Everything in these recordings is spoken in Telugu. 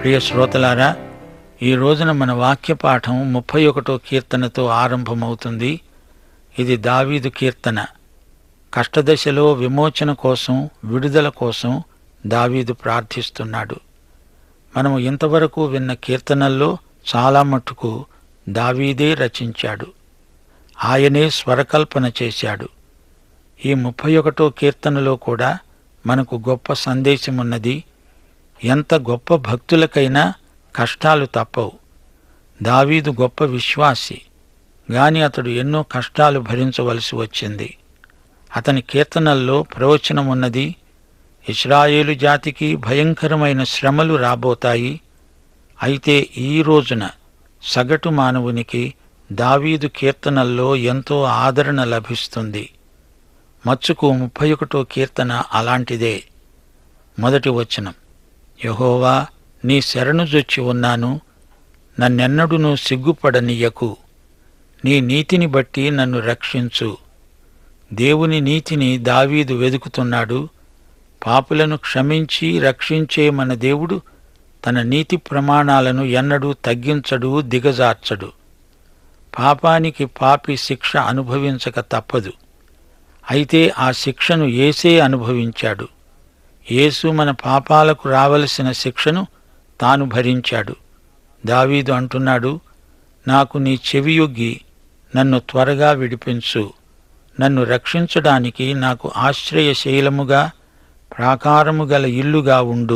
ప్రియ శ్రోతలారా ఈ రోజున మన వాక్య పాఠం ముప్పై ఒకటో కీర్తనతో ఆరంభమవుతుంది ఇది దావీదు కీర్తన కష్టదశలో విమోచన కోసం విడుదల కోసం దావీదు ప్రార్థిస్తున్నాడు మనము ఇంతవరకు విన్న కీర్తనల్లో చాలా మట్టుకు దావీదే రచించాడు ఆయనే స్వరకల్పన చేశాడు ఈ ముప్పై ఒకటో కీర్తనలో కూడా మనకు గొప్ప సందేశమున్నది ఎంత గొప్ప భక్తులకైనా కష్టాలు తప్పవు దావీదు గొప్ప విశ్వాసి గాని అతడు ఎన్నో కష్టాలు భరించవలసి వచ్చింది అతని కీర్తనల్లో ప్రవచనమున్నది ఇస్రాయేలు జాతికి భయంకరమైన శ్రమలు రాబోతాయి అయితే ఈ రోజున సగటు మానవునికి దావీదు కీర్తనల్లో ఎంతో ఆదరణ లభిస్తుంది మచ్చుకు ముప్పై ఒకటో కీర్తన అలాంటిదే మొదటి వచనం యహోవా నీ శరణు జొచ్చి ఉన్నాను నన్నెన్నడును సిగ్గుపడనీయకు నీ నీతిని బట్టి నన్ను రక్షించు దేవుని నీతిని దావీదు వెదుకుతున్నాడు పాపులను క్షమించి రక్షించే మన దేవుడు తన నీతి ప్రమాణాలను ఎన్నడూ తగ్గించడు దిగజార్చడు పాపానికి పాపి శిక్ష అనుభవించక తప్పదు అయితే ఆ శిక్షను ఏసే అనుభవించాడు యేసు మన పాపాలకు రావలసిన శిక్షను తాను భరించాడు దావీదు అంటున్నాడు నాకు నీ చెవియొగ్గి నన్ను త్వరగా విడిపించు నన్ను రక్షించడానికి నాకు ఆశ్రయశైలముగా ప్రాకారము గల ఇల్లుగా ఉండు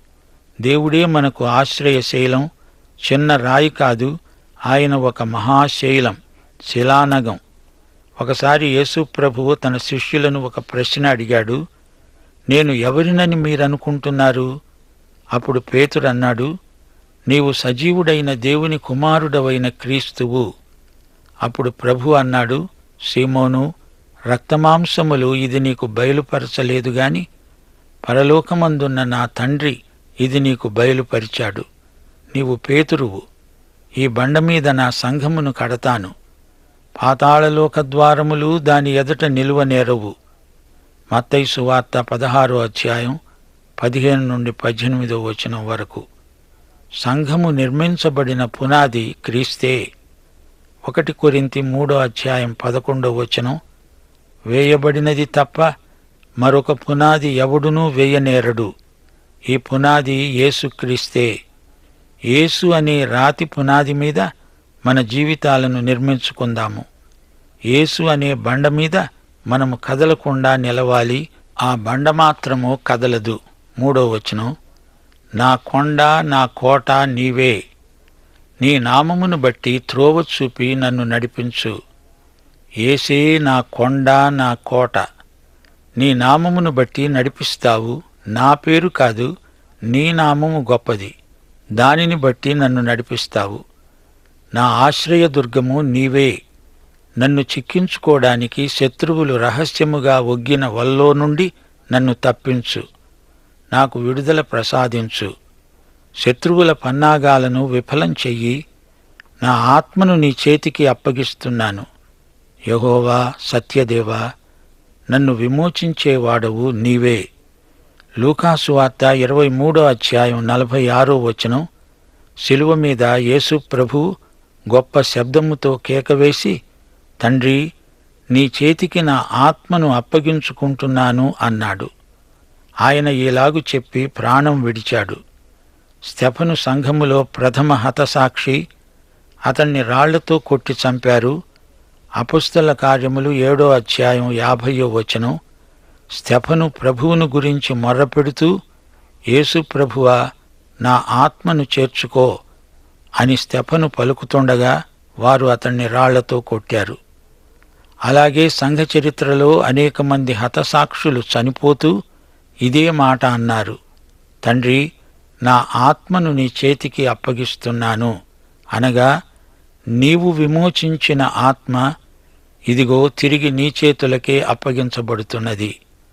దేవుడే మనకు ఆశ్రయశైలం చిన్న రాయి కాదు ఆయన ఒక మహాశైలం శిలానగం ఒకసారి యేసు ప్రభువు తన శిష్యులను ఒక ప్రశ్న అడిగాడు నేను ఎవరినని మీరనుకుంటున్నారు అప్పుడు పేతురు అన్నాడు నీవు సజీవుడైన దేవుని కుమారుడవైన క్రీస్తువు అప్పుడు ప్రభు అన్నాడు సీమోను రక్తమాంసములు ఇది నీకు బయలుపరచలేదు గాని పరలోకమందున్న నా తండ్రి ఇది నీకు బయలుపరిచాడు నీవు పేతురువు ఈ బండ మీద నా సంఘమును కడతాను పాతాళలోక ద్వారములు దాని ఎదుట నిలువనేరవు మత్తయి సువార్త పదహారో అధ్యాయం పదిహేను నుండి పద్దెనిమిదో వచనం వరకు సంఘము నిర్మించబడిన పునాది క్రీస్తే ఒకటి కొరింతి మూడో అధ్యాయం పదకొండో వచనం వేయబడినది తప్ప మరొక పునాది ఎవడునూ వేయనేరడు ఈ పునాది యేసుక్రీస్తే యేసు అనే రాతి పునాది మీద మన జీవితాలను నిర్మించుకుందాము యేసు అనే బండ మీద మనము కదలకుండా నిలవాలి ఆ బండ మాత్రము కదలదు మూడో వచనం నా కొండ నా కోట నీవే నీ నామమును బట్టి త్రోవ చూపి నన్ను నడిపించు ఏసే నా కొండ నా కోట నీ నామమును బట్టి నడిపిస్తావు నా పేరు కాదు నీ నామము గొప్పది దానిని బట్టి నన్ను నడిపిస్తావు నా ఆశ్రయదుర్గము నీవే నన్ను చిక్కించుకోవడానికి శత్రువులు రహస్యముగా ఒగ్గిన వల్లో నుండి నన్ను తప్పించు నాకు విడుదల ప్రసాదించు శత్రువుల పన్నాగాలను విఫలం చెయ్యి నా ఆత్మను నీ చేతికి అప్పగిస్తున్నాను యహోవా సత్యదేవా నన్ను విమోచించేవాడవు నీవే లూకాసు వార్త ఇరవై మూడో అధ్యాయం నలభై ఆరో వచనం శిలువ మీద యేసు ప్రభు గొప్ప శబ్దముతో కేకవేసి తండ్రి నీ చేతికి నా ఆత్మను అప్పగించుకుంటున్నాను అన్నాడు ఆయన ఇలాగు చెప్పి ప్రాణం విడిచాడు స్టెఫను సంఘములో ప్రథమ హతసాక్షి అతన్ని రాళ్లతో కొట్టి చంపారు అపుస్తల కార్యములు ఏడో అధ్యాయం యాభయో వచనం స్టెఫను ప్రభువును గురించి మొర్రపెడుతూ యేసు ప్రభువా నా ఆత్మను చేర్చుకో అని స్టెఫను పలుకుతుండగా వారు అతన్ని రాళ్లతో కొట్టారు అలాగే సంఘ చరిత్రలో అనేక మంది హతసాక్షులు చనిపోతూ ఇదే మాట అన్నారు తండ్రి నా ఆత్మను నీ చేతికి అప్పగిస్తున్నాను అనగా నీవు విమోచించిన ఆత్మ ఇదిగో తిరిగి నీ చేతులకే అప్పగించబడుతున్నది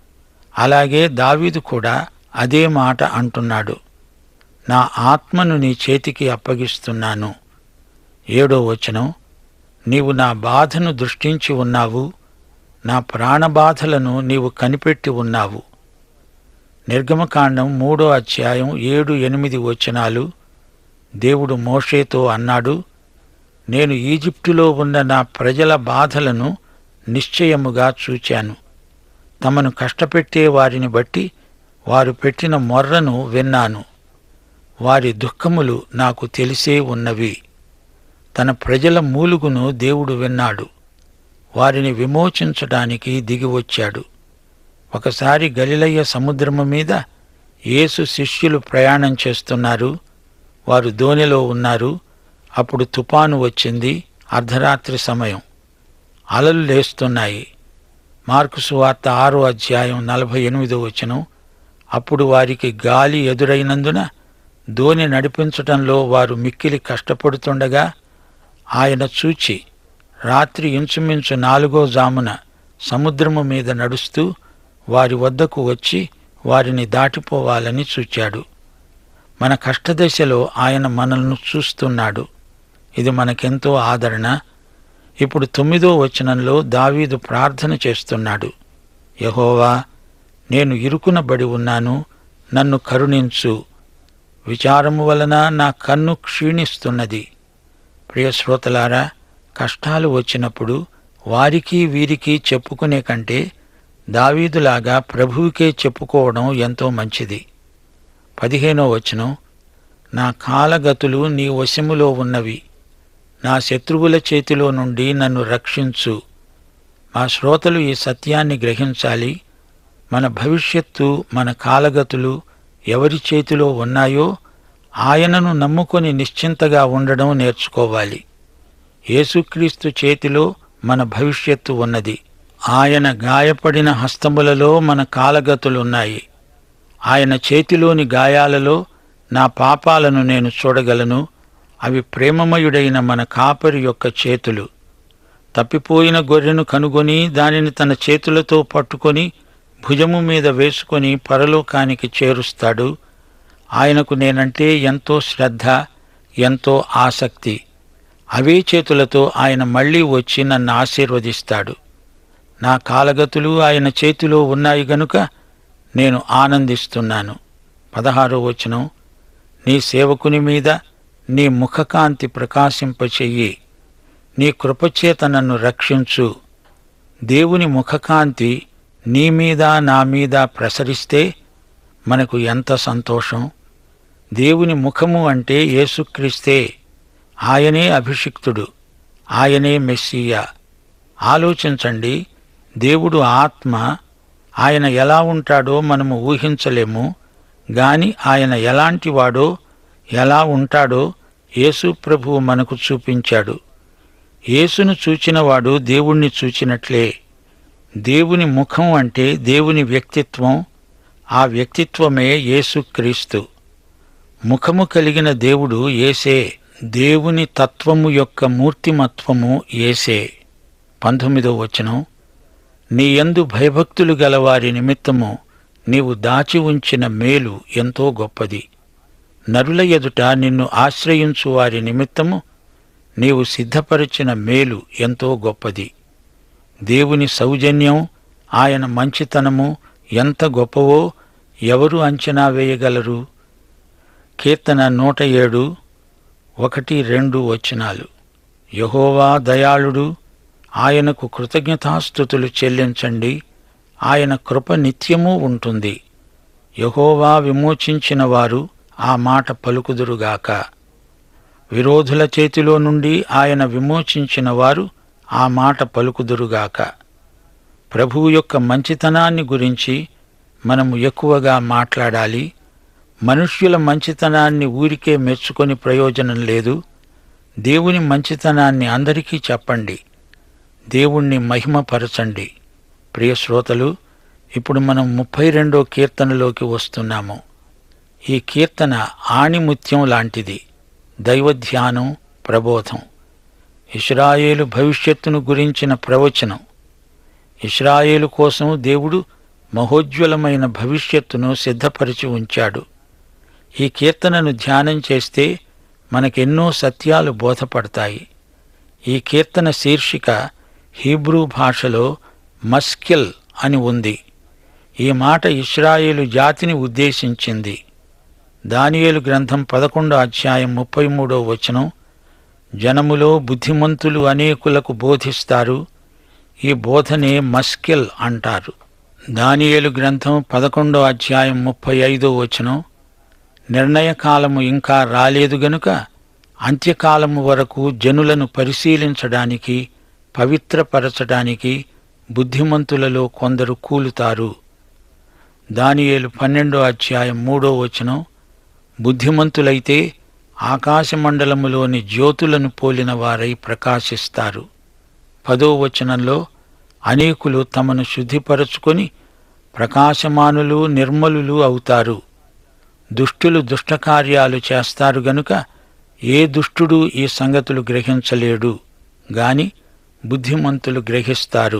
అలాగే దావీదు కూడా అదే మాట అంటున్నాడు నా ఆత్మను నీ చేతికి అప్పగిస్తున్నాను ఏడో వచనం నీవు నా బాధను దృష్టించి ఉన్నావు నా ప్రాణబాధలను నీవు కనిపెట్టి ఉన్నావు నిర్గమకాండం మూడో అధ్యాయం ఏడు ఎనిమిది వచనాలు దేవుడు మోషేతో అన్నాడు నేను ఈజిప్టులో ఉన్న నా ప్రజల బాధలను నిశ్చయముగా చూచాను తమను కష్టపెట్టే వారిని బట్టి వారు పెట్టిన మొర్రను విన్నాను వారి దుఃఖములు నాకు తెలిసే ఉన్నవి తన ప్రజల మూలుగును దేవుడు విన్నాడు వారిని విమోచించడానికి దిగివచ్చాడు ఒకసారి గలిలయ్య సముద్రము మీద యేసు శిష్యులు ప్రయాణం చేస్తున్నారు వారు దోణిలో ఉన్నారు అప్పుడు తుపాను వచ్చింది అర్ధరాత్రి సమయం అలలు లేస్తున్నాయి మార్కు సువార్త ఆరో అధ్యాయం నలభై ఎనిమిదో వచనం అప్పుడు వారికి గాలి ఎదురైనందున దోణి నడిపించటంలో వారు మిక్కిలి కష్టపడుతుండగా ఆయన చూచి రాత్రి ఇంచుమించు నాలుగో జామున సముద్రము మీద నడుస్తూ వారి వద్దకు వచ్చి వారిని దాటిపోవాలని చూచాడు మన కష్టదశలో ఆయన మనల్ని చూస్తున్నాడు ఇది మనకెంతో ఆదరణ ఇప్పుడు తొమ్మిదో వచనంలో దావీదు ప్రార్థన చేస్తున్నాడు యహోవా నేను ఇరుకునబడి ఉన్నాను నన్ను కరుణించు విచారము వలన నా కన్ను క్షీణిస్తున్నది ప్రియ శ్రోతలారా కష్టాలు వచ్చినప్పుడు వారికి వీరికి చెప్పుకునే కంటే దావీదులాగా ప్రభువుకే చెప్పుకోవడం ఎంతో మంచిది పదిహేనో వచనం నా కాలగతులు నీ వశములో ఉన్నవి నా శత్రువుల చేతిలో నుండి నన్ను రక్షించు మా శ్రోతలు ఈ సత్యాన్ని గ్రహించాలి మన భవిష్యత్తు మన కాలగతులు ఎవరి చేతిలో ఉన్నాయో ఆయనను నమ్ముకొని నిశ్చింతగా ఉండడం నేర్చుకోవాలి యేసుక్రీస్తు చేతిలో మన భవిష్యత్తు ఉన్నది ఆయన గాయపడిన హస్తములలో మన కాలగతులున్నాయి ఆయన చేతిలోని గాయాలలో నా పాపాలను నేను చూడగలను అవి ప్రేమమయుడైన మన కాపరి యొక్క చేతులు తప్పిపోయిన గొర్రెను కనుగొని దానిని తన చేతులతో పట్టుకొని భుజము మీద వేసుకొని పరలోకానికి చేరుస్తాడు ఆయనకు నేనంటే ఎంతో శ్రద్ధ ఎంతో ఆసక్తి అవే చేతులతో ఆయన మళ్ళీ వచ్చి నన్ను ఆశీర్వదిస్తాడు నా కాలగతులు ఆయన చేతిలో ఉన్నాయి గనుక నేను ఆనందిస్తున్నాను పదహారో వచనం నీ సేవకుని మీద నీ ముఖకాంతి ప్రకాశింపచెయ్యి నీ కృపచేత నన్ను రక్షించు దేవుని ముఖకాంతి నీ మీద నా మీద ప్రసరిస్తే మనకు ఎంత సంతోషం దేవుని ముఖము అంటే యేసుక్రీస్తే ఆయనే అభిషిక్తుడు ఆయనే మెస్సియా ఆలోచించండి దేవుడు ఆత్మ ఆయన ఎలా ఉంటాడో మనము ఊహించలేము గాని ఆయన ఎలాంటివాడో ఎలా ఉంటాడో యేసు ప్రభువు మనకు చూపించాడు యేసును చూచినవాడు దేవుణ్ణి చూచినట్లే దేవుని ముఖం అంటే దేవుని వ్యక్తిత్వం ఆ వ్యక్తిత్వమే యేసుక్రీస్తు ముఖము కలిగిన దేవుడు ఏసే దేవుని తత్వము యొక్క మూర్తిమత్వము ఏసే పంతొమ్మిదో వచనం నీ యందు భయభక్తులు గల వారి నిమిత్తము నీవు దాచి ఉంచిన మేలు ఎంతో గొప్పది నరుల ఎదుట నిన్ను ఆశ్రయించు వారి నిమిత్తము నీవు సిద్ధపరిచిన మేలు ఎంతో గొప్పది దేవుని సౌజన్యం ఆయన మంచితనము ఎంత గొప్పవో ఎవరు అంచనా వేయగలరు కీర్తన నూట ఏడు ఒకటి రెండు వచనాలు యహోవా దయాళుడు ఆయనకు కృతజ్ఞతాస్థుతులు చెల్లించండి ఆయన కృప నిత్యము ఉంటుంది యహోవా విమోచించిన వారు ఆ మాట పలుకుదురుగాక విరోధుల చేతిలో నుండి ఆయన విమోచించిన వారు ఆ మాట పలుకుదురుగాక ప్రభువు యొక్క మంచితనాన్ని గురించి మనము ఎక్కువగా మాట్లాడాలి మనుష్యుల మంచితనాన్ని ఊరికే మెచ్చుకొని ప్రయోజనం లేదు దేవుని మంచితనాన్ని అందరికీ చెప్పండి దేవుణ్ణి మహిమపరచండి ప్రియ శ్రోతలు ఇప్పుడు మనం ముప్పై రెండో కీర్తనలోకి వస్తున్నాము ఈ కీర్తన ఆణిముత్యం లాంటిది దైవధ్యానం ప్రబోధం ఇస్రాయేలు భవిష్యత్తును గురించిన ప్రవచనం ఇస్రాయేలు కోసం దేవుడు మహోజ్వలమైన భవిష్యత్తును సిద్ధపరిచి ఉంచాడు ఈ కీర్తనను ధ్యానం చేస్తే మనకెన్నో సత్యాలు బోధపడతాయి ఈ కీర్తన శీర్షిక హీబ్రూ భాషలో మస్కిల్ అని ఉంది ఈ మాట ఇస్రాయేలు జాతిని ఉద్దేశించింది దానియేలు గ్రంథం పదకొండో అధ్యాయం ముప్పై మూడో వచనం జనములో బుద్ధిమంతులు అనేకులకు బోధిస్తారు ఈ బోధనే మస్కిల్ అంటారు దానియేలు గ్రంథం పదకొండో అధ్యాయం ముప్పై ఐదో వచనం నిర్ణయకాలము ఇంకా రాలేదు గనుక అంత్యకాలము వరకు జనులను పరిశీలించడానికి పవిత్రపరచడానికి బుద్ధిమంతులలో కొందరు కూలుతారు దానియేలు పన్నెండో అధ్యాయం మూడో వచనం బుద్ధిమంతులైతే ఆకాశమండలములోని జ్యోతులను పోలిన వారై ప్రకాశిస్తారు పదో వచనంలో అనేకులు తమను శుద్ధిపరచుకొని ప్రకాశమానులు నిర్మలులు అవుతారు దుష్టులు దుష్టకార్యాలు చేస్తారు గనుక ఏ దుష్టుడు ఈ సంగతులు గ్రహించలేడు గాని బుద్ధిమంతులు గ్రహిస్తారు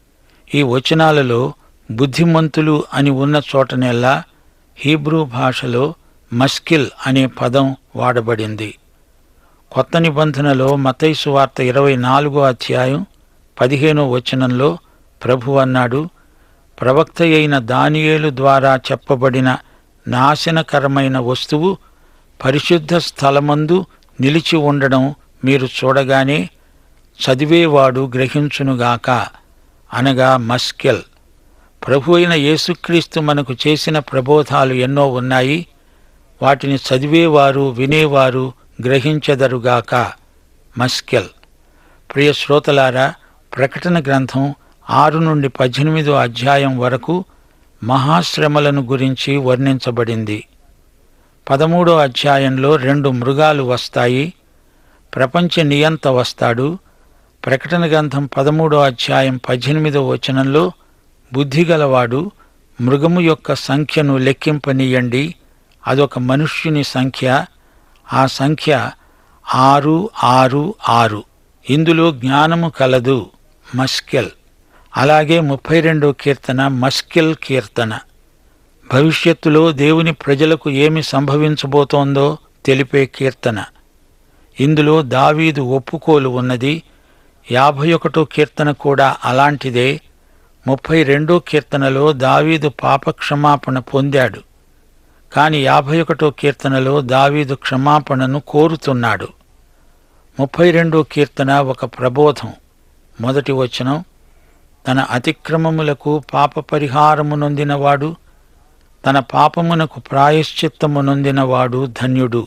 ఈ వచనాలలో బుద్ధిమంతులు అని ఉన్న చోటనెల్లా హీబ్రూ భాషలో మస్కిల్ అనే పదం వాడబడింది కొత్త నిబంధనలో మతైసు వార్త ఇరవై నాలుగో అధ్యాయం పదిహేనో వచనంలో ప్రభు అన్నాడు ప్రవక్త అయిన దానియేలు ద్వారా చెప్పబడిన నాశనకరమైన వస్తువు పరిశుద్ధ స్థలమందు నిలిచి ఉండడం మీరు చూడగానే చదివేవాడు గ్రహించునుగాక అనగా మస్కెల్ ప్రభు అయిన యేసుక్రీస్తు మనకు చేసిన ప్రబోధాలు ఎన్నో ఉన్నాయి వాటిని చదివేవారు వినేవారు గ్రహించెదరుగాక మస్కెల్ ప్రియ శ్రోతలారా ప్రకటన గ్రంథం ఆరు నుండి పద్దెనిమిదో అధ్యాయం వరకు మహాశ్రమలను గురించి వర్ణించబడింది పదమూడో అధ్యాయంలో రెండు మృగాలు వస్తాయి ప్రపంచ నియంత వస్తాడు ప్రకటన గ్రంథం పదమూడో అధ్యాయం పద్దెనిమిదో వచనంలో బుద్ధిగలవాడు మృగము యొక్క సంఖ్యను లెక్కింపనీయండి అదొక మనుష్యుని సంఖ్య ఆ సంఖ్య ఆరు ఆరు ఆరు ఇందులో జ్ఞానము కలదు మస్కెల్ అలాగే ముప్పై రెండో కీర్తన మస్కెల్ కీర్తన భవిష్యత్తులో దేవుని ప్రజలకు ఏమి సంభవించబోతోందో తెలిపే కీర్తన ఇందులో దావీదు ఒప్పుకోలు ఉన్నది యాభై ఒకటో కీర్తన కూడా అలాంటిదే ముప్పై రెండో కీర్తనలో దావీదు పాపక్షమాపణ పొందాడు కాని యాభై ఒకటో కీర్తనలో దావీదు క్షమాపణను కోరుతున్నాడు ముప్పై రెండో కీర్తన ఒక ప్రబోధం మొదటి వచనం తన అతిక్రమములకు పాప పరిహారము నొందినవాడు తన పాపమునకు ప్రాయశ్చిత్తము నొందినవాడు ధన్యుడు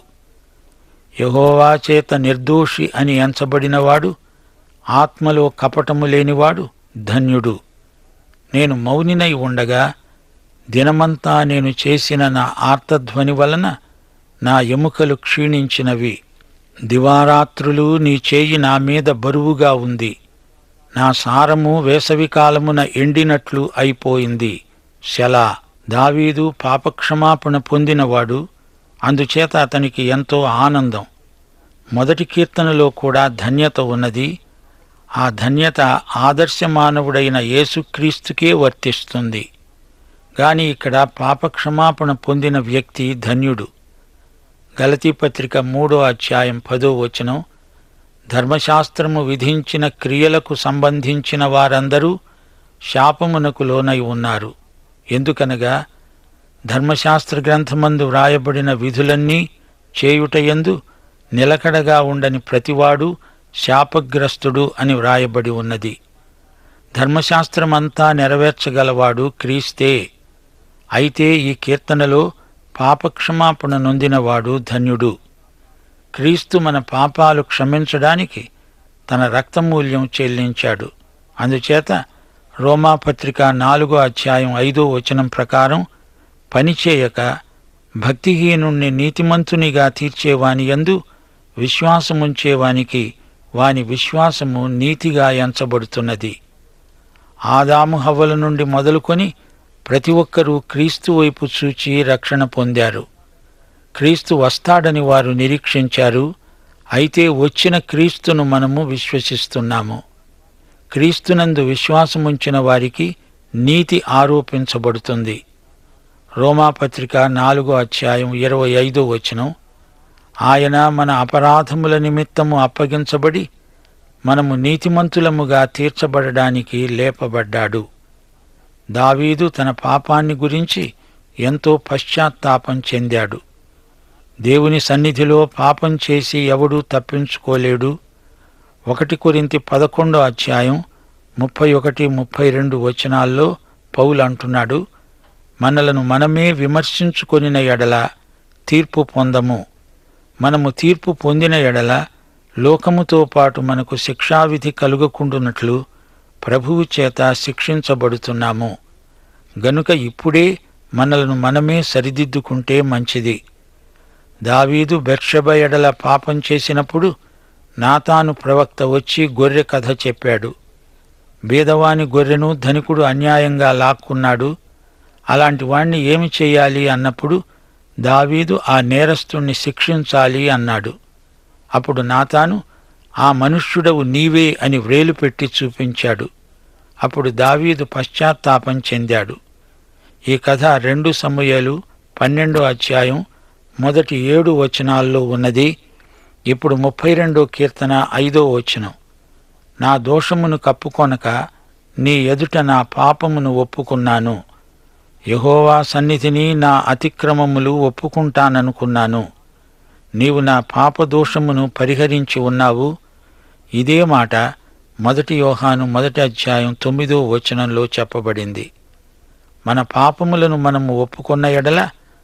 యహోవా చేత నిర్దోషి అని ఎంచబడినవాడు ఆత్మలో కపటము లేనివాడు ధన్యుడు నేను మౌనినై ఉండగా దినమంతా నేను చేసిన నా ఆర్తధ్వని వలన నా ఎముకలు క్షీణించినవి దివారాత్రులు నీ చేయి నా మీద బరువుగా ఉంది నా సారము వేసవికాలమున ఎండినట్లు అయిపోయింది శలా దావీదు పాపక్షమాపణ పొందినవాడు అందుచేత అతనికి ఎంతో ఆనందం మొదటి కీర్తనలో కూడా ధన్యత ఉన్నది ఆ ధన్యత ఆదర్శ మానవుడైన యేసుక్రీస్తుకే వర్తిస్తుంది గాని ఇక్కడ పాపక్షమాపణ పొందిన వ్యక్తి ధన్యుడు గలతీ పత్రిక మూడో అధ్యాయం పదో వచనం ధర్మశాస్త్రము విధించిన క్రియలకు సంబంధించిన వారందరూ శాపమునకు లోనై ఉన్నారు ఎందుకనగా ధర్మశాస్త్ర గ్రంథమందు వ్రాయబడిన విధులన్నీ చేయుటయందు నిలకడగా ఉండని ప్రతివాడు శాపగ్రస్తుడు అని వ్రాయబడి ఉన్నది ధర్మశాస్త్రమంతా నెరవేర్చగలవాడు క్రీస్తే అయితే ఈ కీర్తనలో పాపక్షమాపణ నొందినవాడు ధన్యుడు క్రీస్తు మన పాపాలు క్షమించడానికి తన రక్తమూల్యం చెల్లించాడు అందుచేత రోమాపత్రిక నాలుగో అధ్యాయం ఐదో వచనం ప్రకారం పనిచేయక భక్తిహీనుణ్ణి నీతిమంతునిగా తీర్చేవాని యందు విశ్వాసముంచేవానికి వాని విశ్వాసము నీతిగా ఎంచబడుతున్నది ఆదాము హవ్వల నుండి మొదలుకొని ప్రతి ఒక్కరూ క్రీస్తు వైపు చూచి రక్షణ పొందారు క్రీస్తు వస్తాడని వారు నిరీక్షించారు అయితే వచ్చిన క్రీస్తును మనము విశ్వసిస్తున్నాము క్రీస్తునందు విశ్వాసముంచిన వారికి నీతి ఆరోపించబడుతుంది రోమాపత్రిక నాలుగో అధ్యాయం ఇరవై ఐదో వచనం ఆయన మన అపరాధముల నిమిత్తము అప్పగించబడి మనము నీతిమంతులముగా తీర్చబడడానికి లేపబడ్డాడు దావీదు తన పాపాన్ని గురించి ఎంతో పశ్చాత్తాపం చెందాడు దేవుని సన్నిధిలో పాపం చేసి ఎవడూ తప్పించుకోలేడు ఒకటి కొరింతి పదకొండో అధ్యాయం ముప్పై ఒకటి ముప్పై రెండు వచనాల్లో పౌలు అంటున్నాడు మనలను మనమే విమర్శించుకొనిన ఎడల తీర్పు పొందము మనము తీర్పు పొందిన ఎడల లోకముతో పాటు మనకు శిక్షావిధి కలుగకుండునట్లు ప్రభువు చేత శిక్షించబడుతున్నాము గనుక ఇప్పుడే మనలను మనమే సరిదిద్దుకుంటే మంచిది దావీదు బెర్షబ ఎడల పాపం చేసినప్పుడు నాతాను ప్రవక్త వచ్చి గొర్రె కథ చెప్పాడు బీదవాని గొర్రెను ధనికుడు అన్యాయంగా లాక్కున్నాడు అలాంటి వాణ్ణి ఏమి చేయాలి అన్నప్పుడు దావీదు ఆ నేరస్తుణ్ణి శిక్షించాలి అన్నాడు అప్పుడు నాతాను ఆ మనుష్యుడవు నీవే అని వ్రేలు పెట్టి చూపించాడు అప్పుడు దావీదు పశ్చాత్తాపం చెందాడు ఈ కథ రెండు సమయాలు పన్నెండో అధ్యాయం మొదటి ఏడు వచనాల్లో ఉన్నది ఇప్పుడు ముప్పై రెండో కీర్తన ఐదో వచనం నా దోషమును కప్పుకొనక నీ ఎదుట నా పాపమును ఒప్పుకున్నాను యహోవా సన్నిధిని నా అతిక్రమములు ఒప్పుకుంటాననుకున్నాను నీవు నా పాప దోషమును పరిహరించి ఉన్నావు ఇదే మాట మొదటి యోహాను మొదటి అధ్యాయం తొమ్మిదో వచనంలో చెప్పబడింది మన పాపములను మనము ఒప్పుకొన్న ఎడల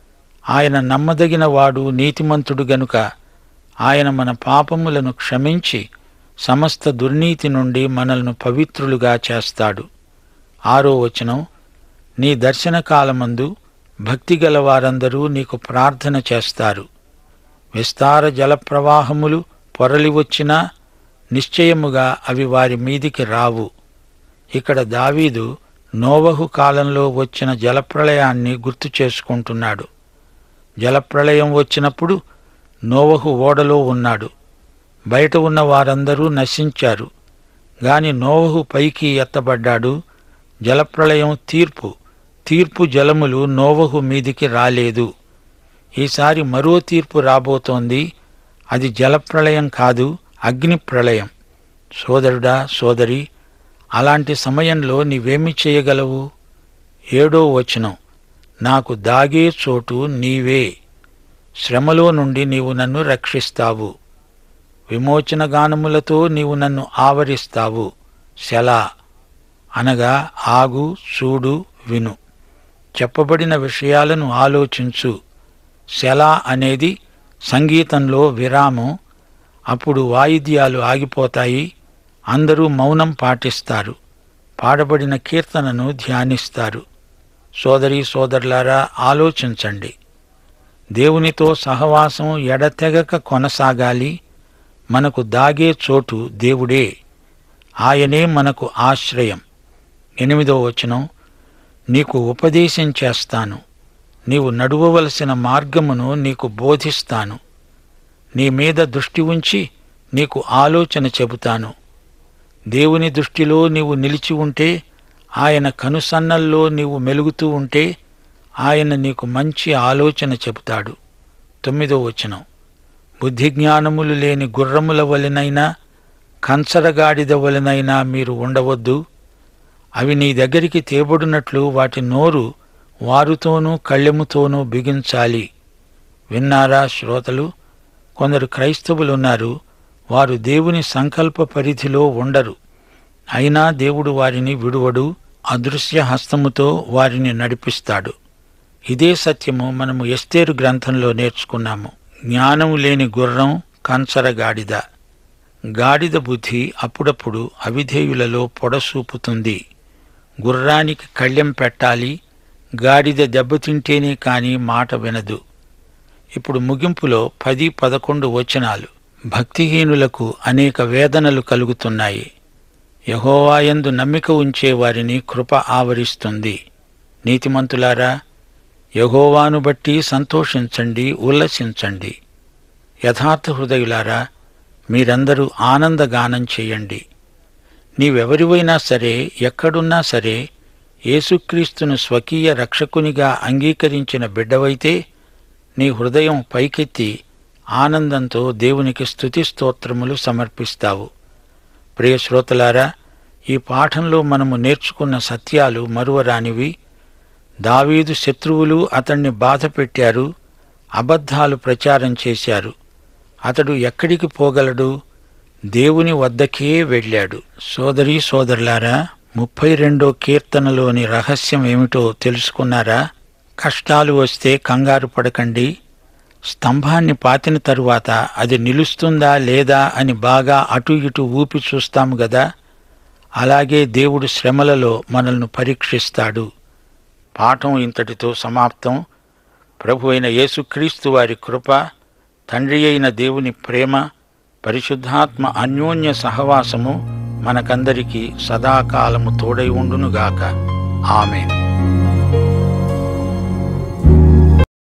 ఆయన నమ్మదగిన వాడు నీతిమంతుడు గనుక ఆయన మన పాపములను క్షమించి సమస్త దుర్నీతి నుండి మనల్ని పవిత్రులుగా చేస్తాడు ఆరో వచనం నీ దర్శన కాలమందు భక్తిగల వారందరూ నీకు ప్రార్థన చేస్తారు విస్తార జలప్రవాహములు పొరలి వచ్చినా నిశ్చయముగా అవి వారి మీదికి రావు ఇక్కడ దావీదు నోవహు కాలంలో వచ్చిన జలప్రళయాన్ని గుర్తు చేసుకుంటున్నాడు జలప్రళయం వచ్చినప్పుడు నోవహు ఓడలో ఉన్నాడు బయట ఉన్న వారందరూ నశించారు గాని నోవహు పైకి ఎత్తబడ్డాడు జలప్రళయం తీర్పు తీర్పు జలములు నోవహు మీదికి రాలేదు ఈసారి మరో తీర్పు రాబోతోంది అది జలప్రళయం కాదు అగ్ని ప్రళయం సోదరుడా సోదరి అలాంటి సమయంలో నీవేమి చేయగలవు ఏడో వచనం నాకు దాగే చోటు నీవే శ్రమలో నుండి నీవు నన్ను రక్షిస్తావు విమోచన గానములతో నీవు నన్ను ఆవరిస్తావు శలా అనగా ఆగు చూడు విను చెప్పబడిన విషయాలను ఆలోచించు శలా అనేది సంగీతంలో విరామం అప్పుడు వాయిద్యాలు ఆగిపోతాయి అందరూ మౌనం పాటిస్తారు పాడబడిన కీర్తనను ధ్యానిస్తారు సోదరీ సోదరులారా ఆలోచించండి దేవునితో సహవాసం ఎడతెగక కొనసాగాలి మనకు దాగే చోటు దేవుడే ఆయనే మనకు ఆశ్రయం ఎనిమిదో వచనం నీకు ఉపదేశం చేస్తాను నీవు నడువవలసిన మార్గమును నీకు బోధిస్తాను నీ మీద దృష్టి ఉంచి నీకు ఆలోచన చెబుతాను దేవుని దృష్టిలో నీవు నిలిచి ఉంటే ఆయన కనుసన్నల్లో నీవు మెలుగుతూ ఉంటే ఆయన నీకు మంచి ఆలోచన చెబుతాడు తొమ్మిదో వచనం బుద్ధిజ్ఞానములు లేని గుర్రముల వలెనైనా కంచరగాడిద వలెనైనా మీరు ఉండవద్దు అవి నీ దగ్గరికి తేబడినట్లు వాటి నోరు వారుతోనూ కళ్ళెముతోనూ బిగించాలి విన్నారా శ్రోతలు కొందరు క్రైస్తవులున్నారు వారు దేవుని సంకల్ప పరిధిలో ఉండరు అయినా దేవుడు వారిని విడువడు అదృశ్య హస్తముతో వారిని నడిపిస్తాడు ఇదే సత్యము మనము ఎస్తేరు గ్రంథంలో నేర్చుకున్నాము జ్ఞానం లేని గుర్రం కంచర గాడిద గాడిద బుద్ధి అప్పుడప్పుడు అవిధేయులలో పొడసూపుతుంది గుర్రానికి కళ్ళెం పెట్టాలి గాడిద దెబ్బతింటేనే కాని మాట వినదు ఇప్పుడు ముగింపులో పది పదకొండు వచనాలు భక్తిహీనులకు అనేక వేదనలు కలుగుతున్నాయి యహోవాయందు నమ్మిక ఉంచే వారిని కృప ఆవరిస్తుంది నీతిమంతులారా యహోవాను బట్టి సంతోషించండి ఉల్లసించండి యథార్థ హృదయులారా మీరందరూ ఆనందగానం చేయండి నీవెవరివైనా సరే ఎక్కడున్నా సరే యేసుక్రీస్తును స్వకీయ రక్షకునిగా అంగీకరించిన బిడ్డవైతే నీ హృదయం పైకెత్తి ఆనందంతో దేవునికి స్తుతి స్తోత్రములు సమర్పిస్తావు ప్రియ శ్రోతలారా ఈ పాఠంలో మనము నేర్చుకున్న సత్యాలు మరువరానివి దావీదు శత్రువులు అతన్ని బాధ పెట్టారు అబద్ధాలు ప్రచారం చేశారు అతడు ఎక్కడికి పోగలడు దేవుని వద్దకే వెళ్ళాడు సోదరీ సోదరులారా ముప్పై రెండో కీర్తనలోని రహస్యం ఏమిటో తెలుసుకున్నారా కష్టాలు వస్తే కంగారు పడకండి స్తంభాన్ని పాతిన తరువాత అది నిలుస్తుందా లేదా అని బాగా అటు ఇటు ఊపి చూస్తాము గదా అలాగే దేవుడు శ్రమలలో మనల్ని పరీక్షిస్తాడు పాఠం ఇంతటితో సమాప్తం ప్రభు అయిన యేసుక్రీస్తు వారి కృప తండ్రి అయిన దేవుని ప్రేమ పరిశుద్ధాత్మ అన్యోన్య సహవాసము మనకందరికీ సదాకాలము తోడై ఉండునుగాక ఆమెన్